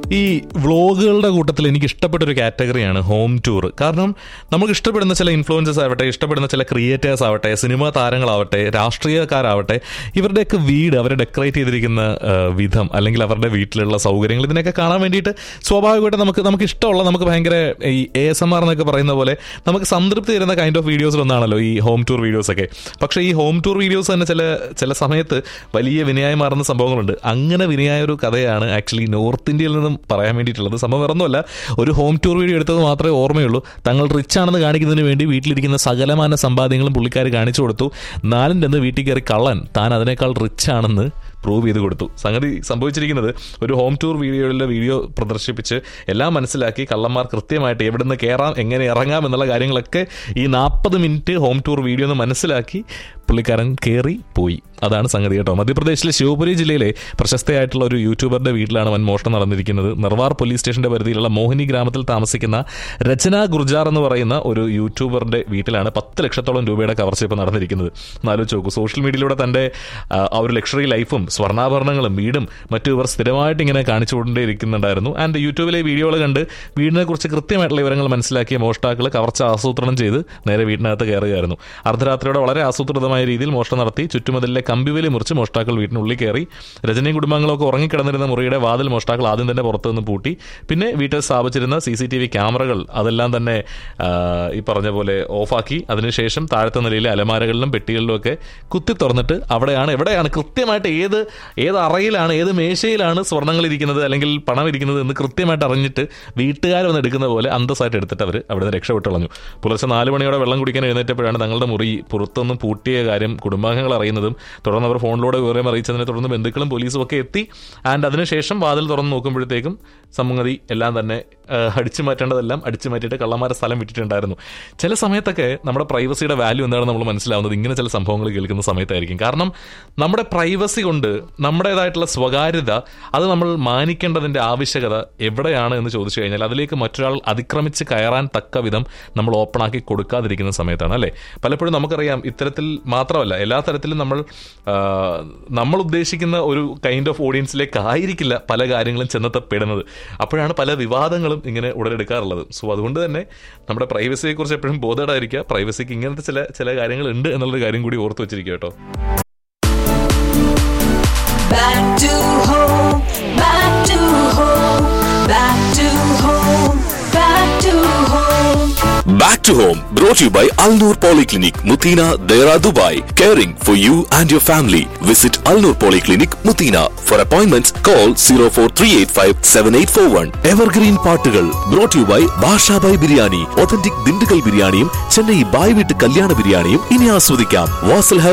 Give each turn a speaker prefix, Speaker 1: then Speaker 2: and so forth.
Speaker 1: ഈ വ്ളോഗുകളുടെ കൂട്ടത്തിൽ എനിക്ക് ഇഷ്ടപ്പെട്ട ഒരു കാറ്റഗറിയാണ് ഹോം ടൂർ കാരണം നമുക്ക് ഇഷ്ടപ്പെടുന്ന ചില ഇൻഫ്ലുവൻസസ് ആവട്ടെ ഇഷ്ടപ്പെടുന്ന ചില ക്രിയേറ്റേഴ്സ് ആവട്ടെ സിനിമാ താരങ്ങളാവട്ടെ രാഷ്ട്രീയക്കാരാവട്ടെ ഇവരുടെയൊക്കെ വീട് അവരെ ഡെക്കറേറ്റ് ചെയ്തിരിക്കുന്ന ആ, വിധം അല്ലെങ്കിൽ അവരുടെ വീട്ടിലുള്ള സൗകര്യങ്ങൾ ഇതിനൊക്കെ കാണാൻ വേണ്ടിയിട്ട് സ്വാഭാവികമായിട്ട് നമുക്ക് നമുക്ക് ഇഷ്ടമുള്ള നമുക്ക് ഭയങ്കര ഈ എ എസ് എം ആർ എന്നൊക്കെ പറയുന്ന പോലെ നമുക്ക് സംതൃപ്തി തരുന്ന കൈൻഡ് ഓഫ് വീഡിയോസിലൊന്നാണല്ലോ ഈ ഹോം ടൂർ വീഡിയോസ് ഒക്കെ പക്ഷേ ഈ ഹോം ടൂർ വീഡിയോസ് തന്നെ ചില ചില സമയത്ത് വലിയ വിനയായി മാറുന്ന സംഭവങ്ങളുണ്ട് അങ്ങനെ വിനയായ ഒരു കഥയാണ് ആക്ച്വലി നോർത്ത് ഇന്ത്യയിൽ നിന്നും പറയാൻ വേണ്ടിയിട്ടുള്ളത് സംഭവം വേറൊന്നുമല്ല ഒരു ഹോം ടൂർ വീഡിയോ എടുത്തത് മാത്രമേ ഓർമ്മയുള്ളൂ തങ്ങൾ റിച്ച് ആണെന്ന് കാണിക്കുന്നതിന് വേണ്ടി വീട്ടിലിരിക്കുന്ന സകലമാന സമ്പാദ്യങ്ങളും പുള്ളിക്കാർ കാണിച്ചു കൊടുത്തു നാലിൻ്റെ അന്ന് വീട്ടിൽ കയറി കള്ളൻ താൻ അതിനേക്കാൾ റിച്ച് ആണെന്ന് പ്രൂവ് ചെയ്ത് കൊടുത്തു സംഗതി സംഭവിച്ചിരിക്കുന്നത് ഒരു ഹോം ടൂർ വീഡിയോയിലെ വീഡിയോ പ്രദർശിപ്പിച്ച് എല്ലാം മനസ്സിലാക്കി കള്ളന്മാർ കൃത്യമായിട്ട് എവിടെ നിന്ന് കയറാം എങ്ങനെ ഇറങ്ങാം എന്നുള്ള കാര്യങ്ങളൊക്കെ ഈ നാൽപ്പത് മിനിറ്റ് ഹോം ടൂർ വീഡിയോ എന്ന് മനസ്സിലാക്കി പുള്ളിക്കാരൻ കയറി പോയി അതാണ് സംഗതി കേട്ടോ മധ്യപ്രദേശിലെ ശിവപുരി ജില്ലയിലെ പ്രശസ്തയായിട്ടുള്ള ഒരു യൂട്യൂബറുടെ വീട്ടിലാണ് വൻ മോഷണം നടന്നിരിക്കുന്നത് നിർവാർ പോലീസ് സ്റ്റേഷന്റെ പരിധിയിലുള്ള മോഹിനി ഗ്രാമത്തിൽ താമസിക്കുന്ന രചന ഗുർജാർ എന്ന് പറയുന്ന ഒരു യൂട്യൂബറുടെ വീട്ടിലാണ് പത്ത് ലക്ഷത്തോളം രൂപയുടെ കവർച്ച ഇപ്പോൾ നടന്നിരിക്കുന്നത് എന്നാലോചിച്ച് നോക്കൂ സോഷ്യൽ മീഡിയയിലൂടെ തന്റെ ആ, ആ ഒരു ലക്ഷറി ലൈഫും സ്വർണ്ണാഭരണങ്ങളും വീടും മറ്റും ഇവർ സ്ഥിരമായിട്ട് ഇങ്ങനെ കാണിച്ചുകൊണ്ടേയിരിക്കുന്നുണ്ടായിരുന്നു ആൻഡ് യൂട്യൂബിലെ വീഡിയോകൾ കണ്ട് വീടിനെ കുറിച്ച് കൃത്യമായിട്ടുള്ള വിവരങ്ങൾ മനസ്സിലാക്കിയ മോഷ്ടാക്കൾ കവർച്ച ആസൂത്രണം ചെയ്ത് നേരെ വീടിനകത്ത് കയറുകയായിരുന്നു അർദ്ധരാത്രിയോടെ വളരെ ആസൂത്രിതമായ രീതിയിൽ മോഷണം നടത്തി ചുറ്റുമതിലെ കമ്പിവേലി മുറിച്ച് മോഷ്ടാക്കൾ വീട്ടിനുള്ളിൽ കയറി രജനിയും കുടുംബങ്ങളൊക്കെ ഉറങ്ങിക്കിടന്നിരുന്ന മുറിയുടെ വാതിൽ മോഷ്ടാക്കൾ ആദ്യം തന്നെ പുറത്തു നിന്ന് പൂട്ടി പിന്നെ വീട്ടിൽ സ്ഥാപിച്ചിരുന്ന സി സി ടി വി ക്യാമറകൾ അതെല്ലാം തന്നെ ആ, ഈ പറഞ്ഞ പോലെ ഓഫാക്കി അതിനുശേഷം താഴത്തെ നിലയിലെ അലമാരകളിലും പെട്ടികളിലും ഒക്കെ കുത്തി തുറന്നിട്ട് അവിടെയാണ് എവിടെയാണ് കൃത്യമായിട്ട് ഏത് ഏത് അറയിലാണ് ഏത് മേശയിലാണ് സ്വർണ്ണങ്ങൾ ഇരിക്കുന്നത് അല്ലെങ്കിൽ പണം ഇരിക്കുന്നത് എന്ന് കൃത്യമായിട്ട് അറിഞ്ഞിട്ട് വീട്ടുകാർ വന്ന് എടുക്കുന്ന പോലെ അന്തസ്സായിട്ട് എടുത്തിട്ട് അവർ അവിടെ നിന്ന് രക്ഷപ്പെട്ട് കളഞ്ഞു പുലർച്ചെ നാല് മണിയോടെ വെള്ളം കുടിക്കാൻ എഴുന്നേറ്റപ്പോഴാണ് തങ്ങളുടെ മുറി പുറത്തുനിന്ന് പൂട്ടിയ കാര്യം കുടുംബാംഗങ്ങൾ അറിയുന്നതും തുടർന്ന് അവർ ഫോണിലൂടെ വിവരം അറിയിച്ചതിനെ തുടർന്ന് ബന്ധുക്കളും പോലീസും ഒക്കെ എത്തി ആൻഡ് അതിനുശേഷം വാതിൽ തുറന്ന് നോക്കുമ്പോഴത്തേക്കും സംഗതി എല്ലാം തന്നെ ആ, അടിച്ചു മാറ്റേണ്ടതെല്ലാം അടിച്ചു മാറ്റിയിട്ട് കള്ളന്മാരെ സ്ഥലം വിട്ടിട്ടുണ്ടായിരുന്നു ചില സമയത്തൊക്കെ നമ്മുടെ പ്രൈവസിയുടെ വാല്യൂ എന്താണെന്ന് നമ്മൾ മനസ്സിലാവുന്നത് ഇങ്ങനെ ചില സംഭവങ്ങൾ കേൾക്കുന്ന സമയത്തായിരിക്കും കാരണം നമ്മുടെ പ്രൈവസി കൊണ്ട് നമ്മുടേതായിട്ടുള്ള സ്വകാര്യത അത് നമ്മൾ മാനിക്കേണ്ടതിന്റെ ആവശ്യകത എവിടെയാണ് എന്ന് ചോദിച്ചു കഴിഞ്ഞാൽ അതിലേക്ക് മറ്റൊരാൾ അതിക്രമിച്ച് കയറാൻ തക്ക വിധം നമ്മൾ ഓപ്പണാക്കി കൊടുക്കാതിരിക്കുന്ന സമയത്താണ് അല്ലേ പലപ്പോഴും നമുക്കറിയാം ഇത്തരത്തിൽ മാത്രമല്ല എല്ലാ തരത്തിലും നമ്മൾ ആ, നമ്മൾ ഉദ്ദേശിക്കുന്ന ഒരു കൈൻഡ് ഓഫ് ഓഡിയൻസിലേക്ക് ആയിരിക്കില്ല പല കാര്യങ്ങളും ചെന്നെത്തപ്പെടുന്നത് അപ്പോഴാണ് പല വിവാദങ്ങളും ഇങ്ങനെ ഉടലെടുക്കാറുള്ളത് സോ അതുകൊണ്ട് തന്നെ നമ്മുടെ പ്രൈവസിയെക്കുറിച്ച് എപ്പോഴും ബോധേഡായിരിക്കുക പ്രൈവസിക്ക് ഇങ്ങനത്തെ ചില ചില കാര്യങ്ങളുണ്ട് എന്നുള്ളൊരു കാര്യം കൂടി ഓർത്ത് വെച്ചിരിക്കുക കേട്ടോ
Speaker 2: Back to home, back to home, back to home, back to home.
Speaker 3: Back to home brought to you by Al Noor Polyclinic, Mutina, Dera, Dubai. Caring for you and your family. Visit Al Noor Polyclinic, Mutina. For appointments, call 04385 7841. Evergreen പാട്ടുകൾ brought to you by Basha Bhai biryani authentic Dindigul ബിരിയാണിയും Chennai bye വീട്ട് കല്യാണ ബിരിയാണിയും ഇനി ആസ്വദിക്കാം വാസൽ